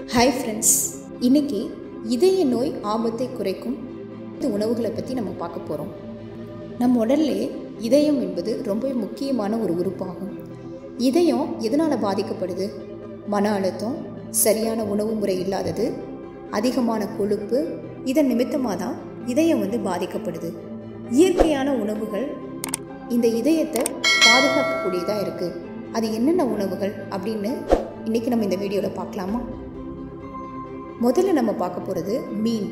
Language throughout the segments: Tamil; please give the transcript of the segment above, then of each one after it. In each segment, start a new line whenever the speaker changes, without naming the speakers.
ஹாய் ஃப்ரெண்ட்ஸ் இன்னைக்கு இதய நோய் ஆபத்தை குறைக்கும் இந்த உணவுகளை பற்றி நம்ம பார்க்க போகிறோம் நம் உடல்ல இதயம் என்பது ரொம்ப முக்கியமான ஒரு உறுப்பாகும் இதயம் எதனால் பாதிக்கப்படுது மன அழுத்தம் சரியான உணவு முறை இல்லாதது அதிகமான கொழுப்பு இதன் நிமித்தமாக தான் இதயம் வந்து பாதிக்கப்படுது இயற்கையான உணவுகள் இந்த இதயத்தை பாதுகாக்கக்கூடியதாக இருக்குது அது என்னென்ன உணவுகள் அப்படின்னு இன்றைக்கி நம்ம இந்த வீடியோவில் பார்க்கலாமா முதல்ல நம்ம பார்க்க போகிறது மீன்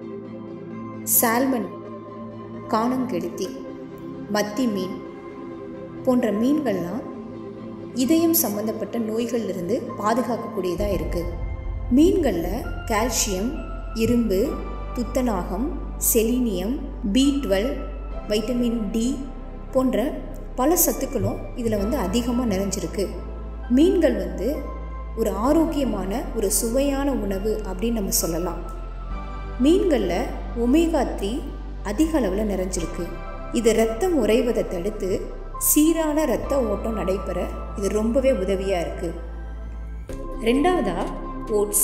சால்மன் காணங்கெடுத்தி மத்தி மீன் போன்ற மீன்கள்லாம் இதயம் சம்பந்தப்பட்ட நோய்கள்லேருந்து பாதுகாக்கக்கூடியதாக இருக்குது மீன்களில் கால்சியம் இரும்பு துத்தநாகம் selenium B twelve vitamin D போன்ற பல சத்துக்களும் இதில் வந்து அதிகமாக நிறைஞ்சிருக்கு மீன்கள் வந்து ஒரு ஆரோக்கியமான ஒரு சுவையான உணவு அப்படின்னு நம்ம சொல்லலாம் மீன்களில் ஒமேகா த்ரீ அதிக அளவில் நிறைஞ்சிருக்கு இது ரத்தம் உறைவதை தடுத்து சீரான ரத்த ஓட்டம் நடைபெற இது ரொம்பவே உதவியாக இருக்குது ரெண்டாவதா ஓட்ஸ்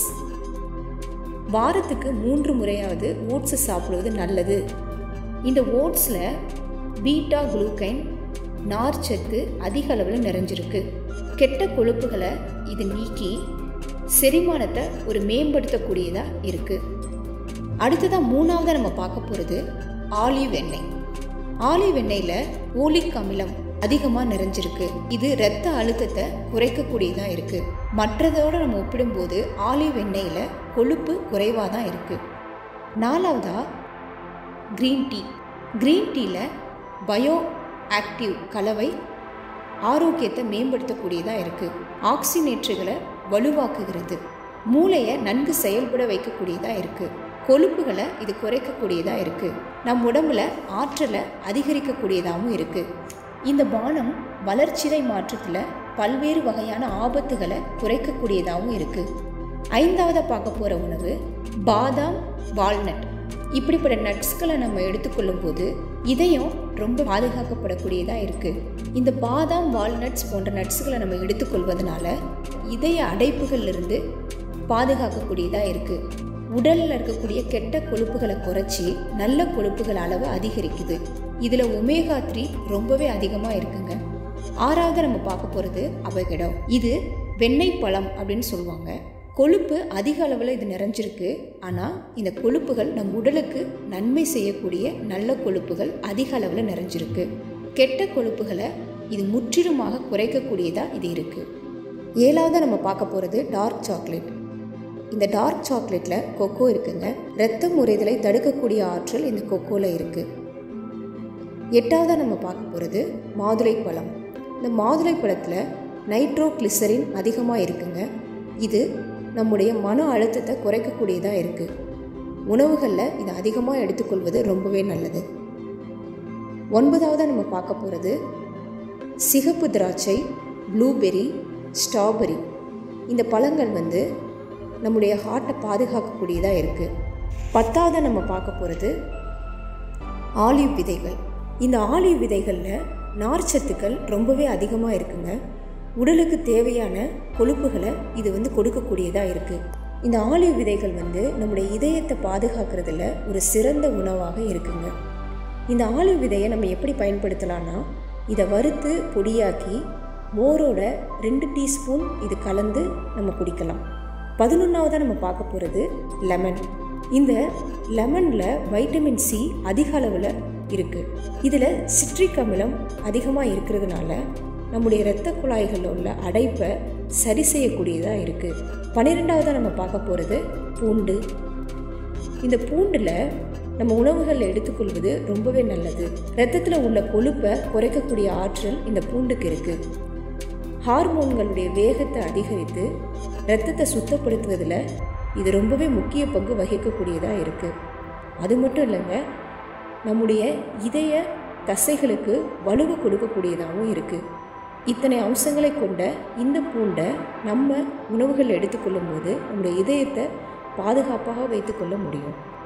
வாரத்துக்கு மூன்று முறையாவது ஓட்ஸை சாப்பிடுவது நல்லது இந்த ஓட்ஸில் பீட்டா குளுக்கைன் நார்ச்சத்து அதிக அளவில் நிறைஞ்சிருக்கு கெட்ட கொழுப்புகளை இது நீக்கி செரிமானத்தை ஒரு மேம்படுத்தக்கூடியதாக இருக்குது அடுத்ததாக மூணாவதாக நம்ம பார்க்க போகிறது ஆலிவ் எண்ணெய் ஆலிவ் எண்ணெயில் ஓலிக் அமிலம் அதிகமாக நிறைஞ்சிருக்கு இது இரத்த அழுத்தத்தை குறைக்கக்கூடியதாக இருக்குது மற்றதோடு நம்ம ஒப்பிடும்போது ஆலிவ் எண்ணெயில் கொழுப்பு குறைவாக தான் இருக்குது நாலாவதாக க்ரீன் டீ க்ரீன் டீயில் பயோ ஆக்டிவ் கலவை ஆரோக்கியத்தை மேம்படுத்தக்கூடியதாக இருக்குது ஆக்சினேற்றுகளை வலுவாக்குகிறது மூளையை நன்கு செயல்பட வைக்கக்கூடியதாக இருக்குது கொழுப்புகளை இது குறைக்கக்கூடியதாக இருக்குது நம் உடம்புல ஆற்றலை அதிகரிக்கக்கூடியதாகவும் இருக்குது இந்த பானம் வளர்ச்சிதை மாற்றத்தில் பல்வேறு வகையான ஆபத்துகளை குறைக்கக்கூடியதாகவும் இருக்குது ஐந்தாவது பார்க்க போகிற உணவு பாதாம் வால்நட் இப்படிப்பட்ட நட்ஸ்களை நம்ம எடுத்துக்கொள்ளும் போது இதயம் ரொம்ப பாதுகாக்கப்படக்கூடியதாக இருக்குது இந்த பாதாம் வால்நட்ஸ் போன்ற நட்ஸ்களை நம்ம எடுத்துக்கொள்வதனால இதய அடைப்புகள்லேருந்து பாதுகாக்கக்கூடியதாக இருக்குது உடலில் இருக்கக்கூடிய கெட்ட கொழுப்புகளை குறைச்சி நல்ல கொழுப்புகள் அளவு அதிகரிக்குது இதில் ஒமேகா த்ரீ ரொம்பவே அதிகமாக இருக்குங்க ஆறாவது நம்ம பார்க்க போகிறது அபகடம் இது வெண்ணெய் பழம் அப்படின்னு சொல்லுவாங்க கொழுப்பு அதிக அளவில் இது நிறைஞ்சிருக்கு ஆனால் இந்த கொழுப்புகள் நம் உடலுக்கு நன்மை செய்யக்கூடிய நல்ல கொழுப்புகள் அதிக அளவில் நிறைஞ்சிருக்கு கெட்ட கொழுப்புகளை இது முற்றிலுமாக குறைக்கக்கூடியதாக இது இருக்குது ஏழாவது நம்ம பார்க்க போகிறது டார்க் சாக்லேட் இந்த டார்க் சாக்லேட்டில் கொக்கோ இருக்குங்க ரத்தம் உறைதலை தடுக்கக்கூடிய ஆற்றல் இந்த கொக்கோவில் இருக்குது எட்டாவதாக நம்ம பார்க்க போகிறது மாதுளை பழம் இந்த மாதுளை பழத்தில் நைட்ரோ கிளிசரின் அதிகமாக இருக்குங்க இது நம்முடைய மன அழுத்தத்தை குறைக்கக்கூடியதாக இருக்குது உணவுகளில் இது அதிகமாக எடுத்துக்கொள்வது ரொம்பவே நல்லது ஒன்பதாவது நம்ம பார்க்க போகிறது சிகப்பு திராட்சை ப்ளூபெரி ஸ்ட்ராபெரி இந்த பழங்கள் வந்து நம்முடைய ஹார்ட்டை பாதுகாக்கக்கூடியதாக இருக்குது பத்தாவது நம்ம பார்க்க போகிறது ஆலிவ் விதைகள் இந்த ஆலிவ் விதைகளில் நார்ச்சத்துக்கள் ரொம்பவே அதிகமாக இருக்குங்க உடலுக்கு தேவையான கொழுப்புகளை இது வந்து கொடுக்கக்கூடியதாக இருக்குது இந்த ஆலிவ் விதைகள் வந்து நம்முடைய இதயத்தை பாதுகாக்கிறதுல ஒரு சிறந்த உணவாக இருக்குங்க இந்த ஆலிவ் விதையை நம்ம எப்படி பயன்படுத்தலாம்னா இதை வறுத்து பொடியாக்கி மோரோட ரெண்டு டீஸ்பூன் இது கலந்து நம்ம குடிக்கலாம் பதினொன்றாவதாக நம்ம பார்க்க போகிறது லெமன் இந்த லெமனில் வைட்டமின் சி அதிக அளவில் இருக்குது இதில் சிட்ரிக் அமிலம் அதிகமாக இருக்கிறதுனால நம்முடைய இரத்த குழாய்களில் உள்ள அடைப்பை சரி செய்யக்கூடியதாக இருக்குது பன்னிரெண்டாவதாக நம்ம பார்க்க போகிறது பூண்டு இந்த பூண்டில் நம்ம உணவுகளில் எடுத்துக்கொள்வது ரொம்பவே நல்லது ரத்தத்தில் உள்ள கொழுப்பை குறைக்கக்கூடிய ஆற்றல் இந்த பூண்டுக்கு இருக்குது ஹார்மோன்களுடைய வேகத்தை அதிகரித்து ரத்தத்தை சுத்தப்படுத்துவதில் இது ரொம்பவே முக்கிய பங்கு வகிக்கக்கூடியதாக இருக்குது அது மட்டும் இல்லைங்க நம்முடைய இதய தசைகளுக்கு வலுவு கொடுக்கக்கூடியதாகவும் இருக்குது இத்தனை அம்சங்களை கொண்ட இந்த பூண்டை நம்ம உணவுகள் எடுத்துக்கொள்ளும் போது நம்முடைய இதயத்தை பாதுகாப்பாக வைத்துக்கொள்ள முடியும்